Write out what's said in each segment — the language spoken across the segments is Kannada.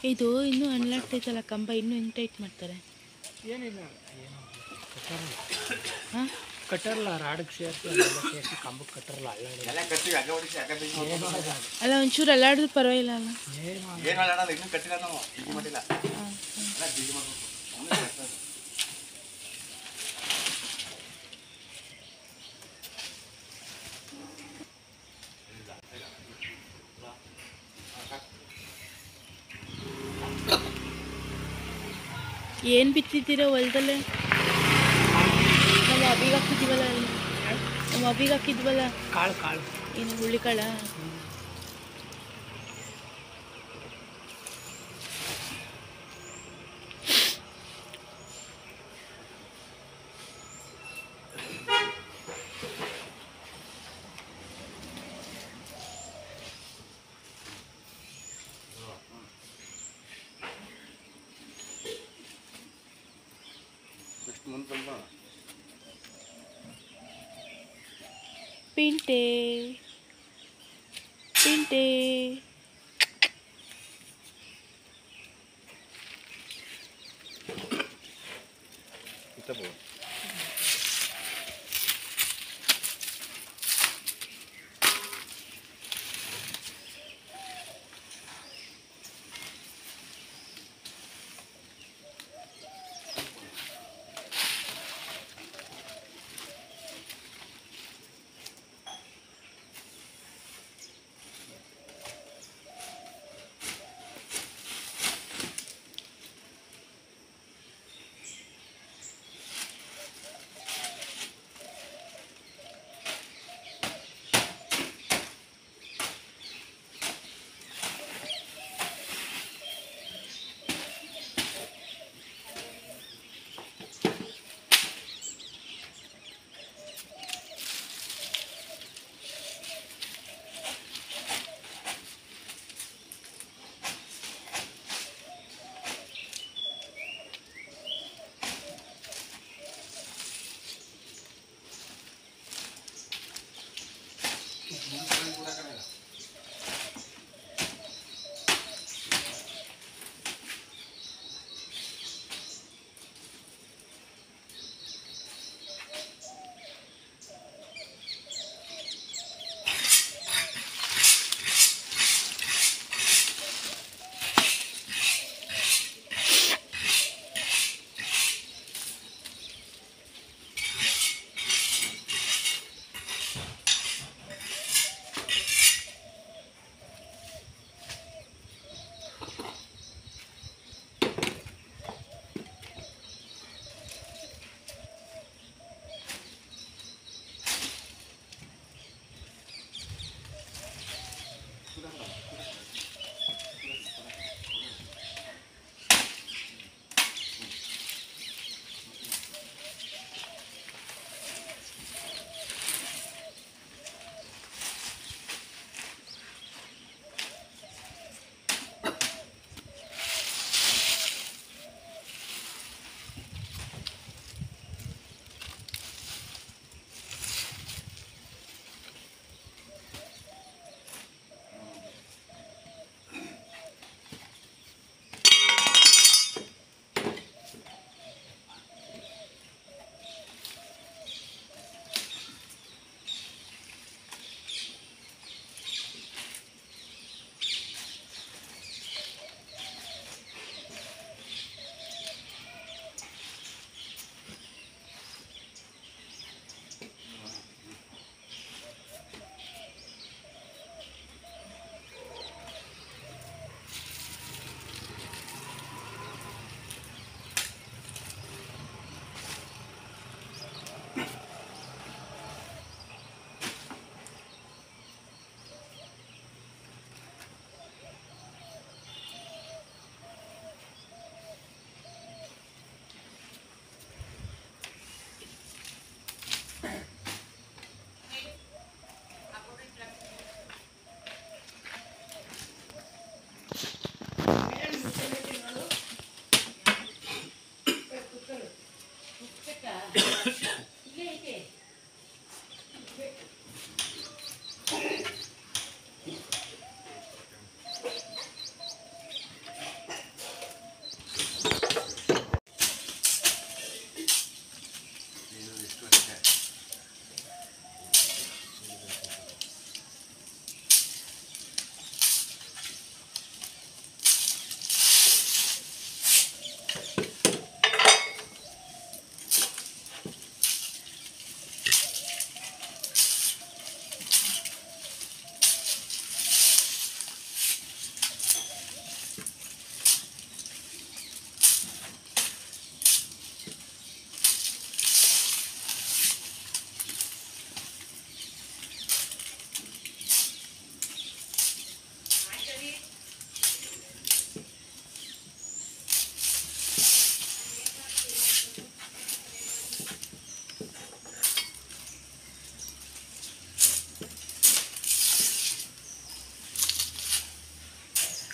ಇದು ಇನ್ನೂ ಅನ್ಲಾಗ್ತೈತಲ್ಲ ಕಂಬ ಇನ್ನೂ ಹೆಂಗೆ ಟೈಟ್ ಮಾಡ್ತಾರೆ ಏನಿಲ್ಲ ಏನು ಕಟ್ಟರಲ್ಲ ಹಾಂ ಕಟ್ಟರಲ್ಲ ರಾಡಕ್ಕೆ ಸೇರಿಸಿ ಅದೆಲ್ಲ ಸೇರಿಸಿ ಕಂಬಕ್ಕೆ ಕಟ್ಟರಲ್ಲ ಅಲ್ಲಾಡಿ ಎಲ್ಲ ಕಟ್ಟಿ ಅಗ ಹೊಡಿಸಿ ಅಗ ತೆಗಿ ಏನು ಆಗಲ್ಲ. ಅಲ್ಲ ಒಂಚೂರು ಅಲ್ಲಾಡಿದ್ರು ಪರವಾಗಿಲ್ಲ ಅಲ್ಲ ಏನು ಆಗಲ್ಲ. ಏನು ಹೇಳೋಣ ಇನ್ನೂ ಕಟ್ಟಿಲ್ಲ ನಾವು ಈಗ ಮಾಡಿಲ್ಲ ಹಾಂ ಎಲ್ಲ ಬಿಗಿ ಮಾಡ್ಬೇಕು ಸುಮ್ನೆ ಕಷ್ಟ ಅದು. ಏನು ಬಿತ್ತಿದ್ದೀರಾ ಹೊಲ್ದಲ್ಲೇ ನಮ್ಮ ಅಬಿಗೆ ಹಾಕಿದ್ವಲ್ಲ ಅಲ್ಲಿ ನಮ್ಮ ಅಬಿಗೆ ಹಾಕಿದ್ವಲ್ಲ ಕಾಳು ಕಾಳು ಏನು ಹುಳ್ಳಿಕಾಳ ನೆಕ್ಸ್ಟ್ ಮುಂದೆ ಬಂದು ಪಿಂಟೆ ಪಿಂಟೆ ಕಿತ್ತಬೋದು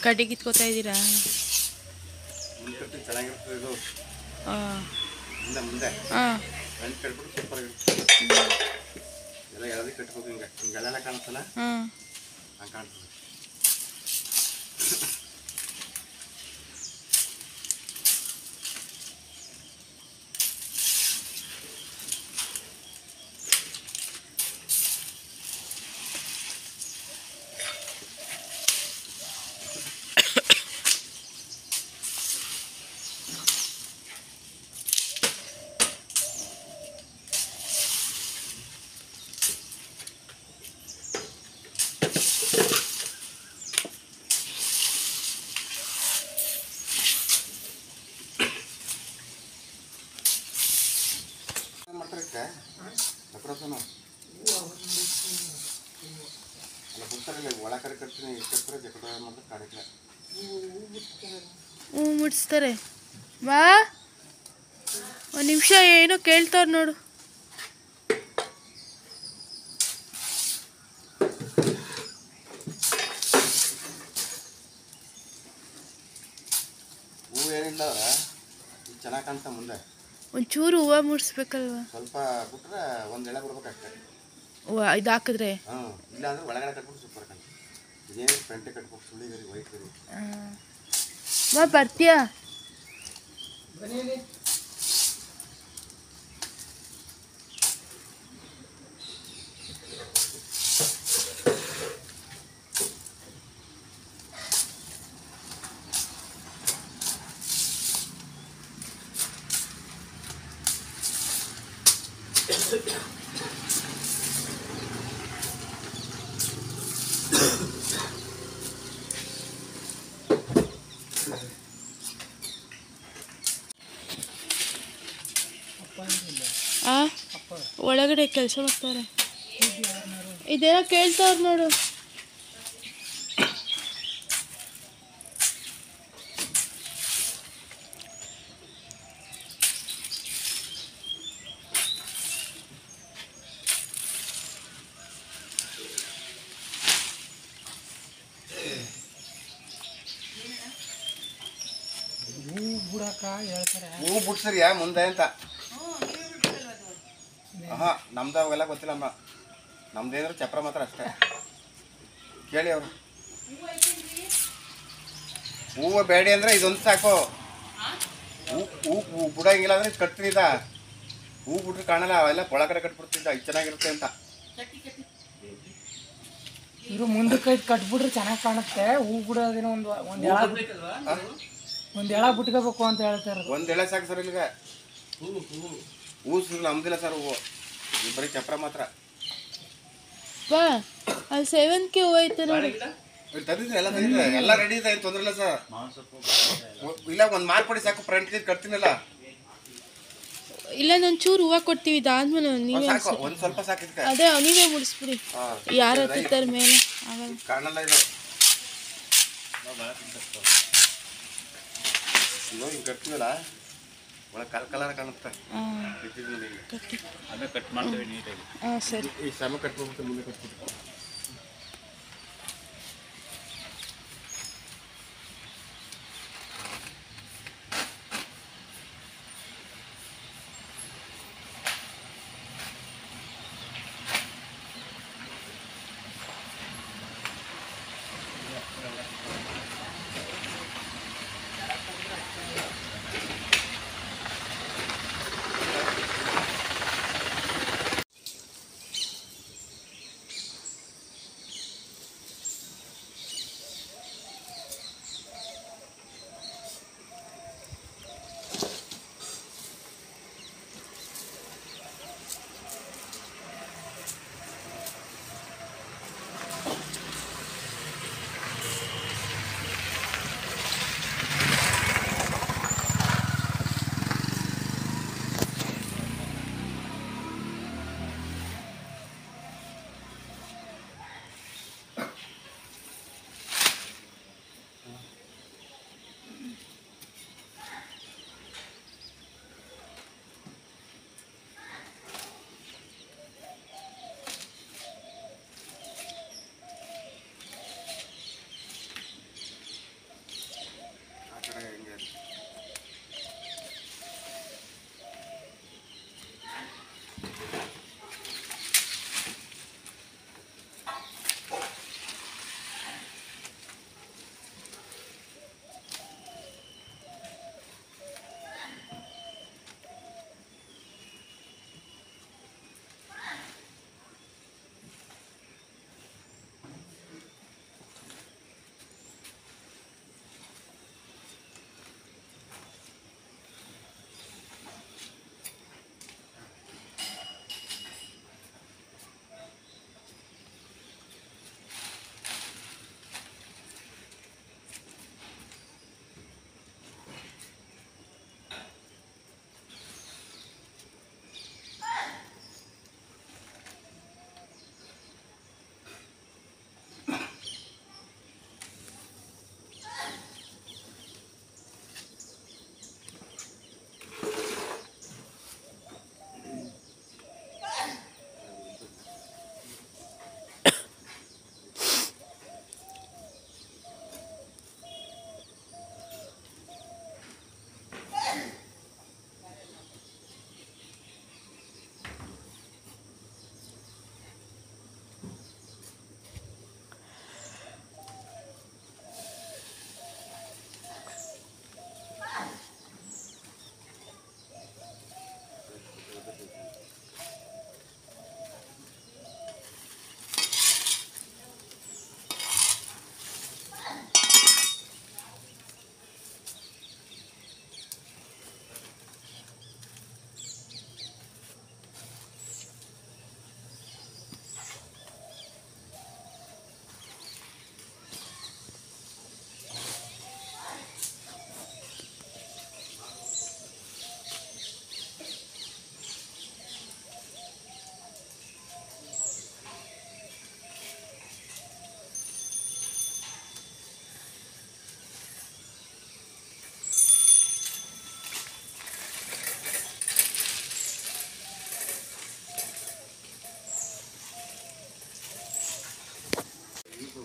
ಕಡ್ಡಿ ಕಿತ್ಕೋತಾ ಇದ್ದೀರಾ ಮುಂದೆ ಕಟ್ಟಿ ಚೆನ್ನಾಗಿರ್ತದೆ ಇದು ಹಾಂ ಮುಂದೆ ಮುಂದೆ ಹಾಂ ಫ್ರಂಟ್ ಕಟ್ಬಿಟ್ಟು ಸೂಪರ್ ಆಗಿರುತ್ತೆ ಎಲ್ಲ ಯಾವ್ದು ಕಟ್ಬೇಕು ಹಿಂಗೆ ಹಿಂಗೆಲ್ಲ ಕಾಣುತ್ತಲ್ಲ ಹಾಂ ಹಂಗೆ ಕಾಣ್ತದೆ ಮಾಡ್ತಾರಕ್ಕೆ ಡೆಕೋರೇಷನು ಅಲ್ಲ ಬಿಡ್ತಾರಲ್ಲ ಒಳ ಕಡೆ ಕಟ್ತೀನಿ ಕಟ್ತಾರೆ ಡೆಕೋರೇಷನ್ ಮಾಡ್ತಾರೆ ಕಾಡಕ್ಕೆ ಹ್ಞೂ ಮುಡಿಸ್ತಾರೆ ಬಾ ಒಂದು ನಿಮಿಷ ಏನೋ ಕೇಳ್ತಾವ್ರು ನೋಡು ಹೂವು ಏನಿಲ್ಲ ಅವ್ರ ಇದು ಚೆನ್ನಾಗಿ ಕಾಣ್ತಾ ಮುಂದೆ ಒಂಚೂರು ಹೂವು ಮುಡಿಸ್ಬೇಕಲ್ವಾ ಸ್ವಲ್ಪ ಬಿಟ್ರೆ ಒಂದು ಎಳೆ ಬರ್ಬೇಕಷ್ಟೇ ಹೂವು ಇದು ಹಾಕಿದ್ರೆ ಹಾಂ ಇಲ್ಲ ಅಂದ್ರೆ ಒಳಗಡೆ ಕಟ್ಬಿಟ್ಟು ಸೂಪರ್ ಕಾಣ್ತದೆ ಇದೇನು ಫ್ರಂಟೇ ಕಟ್ಬೇಕು ಸುಳಿ ಗರಿ ವೈಟ್ ಗರಿ ಹಾಂ ಬಾ ಬರ್ತೀಯಾ ಆ ಒಳಗಡೆ ಕೆಲಸ ಮಾಡ್ತಾರೆ ಇದೇನೋ ಕೇಳ್ತಾವ್ರು ನೋಡು ಹೂ ಬಿಡಕ್ಕ ಹೇಳ್ತಾರೆ ಹೂವು ಬಿಡ್ಸರಿಯಾ ಮುಂದೆ ಅಂತ ಹಾಂ ನಮ್ದು ಅವೆಲ್ಲ ಗೊತ್ತಿಲ್ಲಮ್ಮ ನಮ್ದೇನಾದ್ರು ಚಪ್ರ ಮಾತ್ರ ಅಷ್ಟೇ ಕೇಳಿ ಅವರು ಹೂವು ಬೇಡಿ ಅಂದರೆ ಇದೊಂದು ಸಾಕು ಹೂ ಹೂ ಹೂ ಬಿಡೋಂಗಿಲ್ಲ ಅಂದರೆ ಕಟ್ತೀನಿ ಇದ ಹೂ ಬಿಟ್ರೆ ಕಾಣಲ್ಲ ಅವೆಲ್ಲ ಒಳಗಡೆ ಕಟ್ಬಿಡ್ತಿದ್ದ ಇದು ಚೆನ್ನಾಗಿರುತ್ತೆ ಅಂತ ಇವರು ಮುಂದಕ್ಕೆ ಐದು ಕಟ್ಬಿಟ್ರೆ ಚೆನ್ನಾಗಿ ಕಾಣುತ್ತೆ ಹೂ ಬಿಡೋದೇನೋ ಒಂದು ಒಂದು ಎಳ ಒಂದು ಎಳ ಬಿಟ್ಕೋಬೇಕು ಅಂತ ಹೇಳ್ತಾ ಇರೋದು ಒಂದು ಎಳೆ ಸಾಕು ಸರ್ ಇಲ್ಲಿಗೆ ಹೂ ಸಿಗಲ್ಲ ನಮ್ದಿಲ್ಲ ಸರ್ ಹೂವು ಇದು ಬರೀ ಚಪ್ರ ಮಾತ್ರ ಬಾ ಅಲ್ಲಿ ಸೇವಂತಿಗೆ ಹೂವು ಐತೆ ನೋಡಿ ಇಲ್ಲಿ ತಂದಿದ್ರೆ ಎಲ್ಲ ತಂದಿದ್ರೆ ಎಲ್ಲ ರೆಡಿ ಇದೆ ಏನು ತೊಂದರೆ ಇಲ್ಲ ಸರ್ ಇಲ್ಲ ಒಂದು ಮಾರ್ಕ್ ಕೊಡಿ ಸಾಕು ಫ್ರಂಟ್ ಕಟ್ತೀನಲ್ಲ ಇಲ್ಲ ನಾನು ಚೂರು ಹೂವು ಕೊಡ್ತೀವಿ ಇದಾದ್ಮೇಲೆ ಒಂದ್ ನೀವೇ ಸಾಕು ಒಂದು ಸ್ವಲ್ಪ ಸಾಕು ಇದಕ್ಕೆ ಅದೇ ನೀವೇ ಮುಡಿಸ್ಬಿಡಿ ಹಾಂ ಯಾರು ಹತ್ತಿರ್ತಾರೆ ಮೇಲೆ ಆಗಲ್ಲ ಕಾಣಲ್ಲ ಇದು ಅಯ್ಯೋ ಹಿಂಗೆ ಕಟ್ತೀವಲ್ಲ ಒಳಗೆ ಕಲ್ ಕಲರ್ ಕಾಣುತ್ತೆ ಹಾಂ ಇಟ್ಟಿದ್ದೀನಿ ಹಿಂಗೆ ಕಟ್ಟಿ ಅದೇ ಕಟ್ ಮಾಡ್ತೀವಿ ನೀಟಾಗಿ ಹಾಂ ಸರಿ ಈ ಶ್ರಮ ಕಟ್ಬಿಟ್ಟು ಮುಂದೆ ಕಟ್ಬಿಟ್ಟು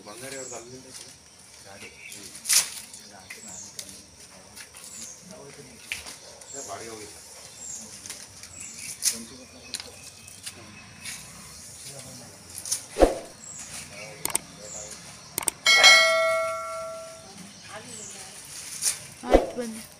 ಬಂಗಾರಿ ಅವ್ರದ್ದು ಅಲ್ಲಿಂದ ಗಾಡಿ ಬಾಡಿಗೆ ಹೋಗಿಲ್ಲ ಆಯ್ತು ಬನ್ನಿ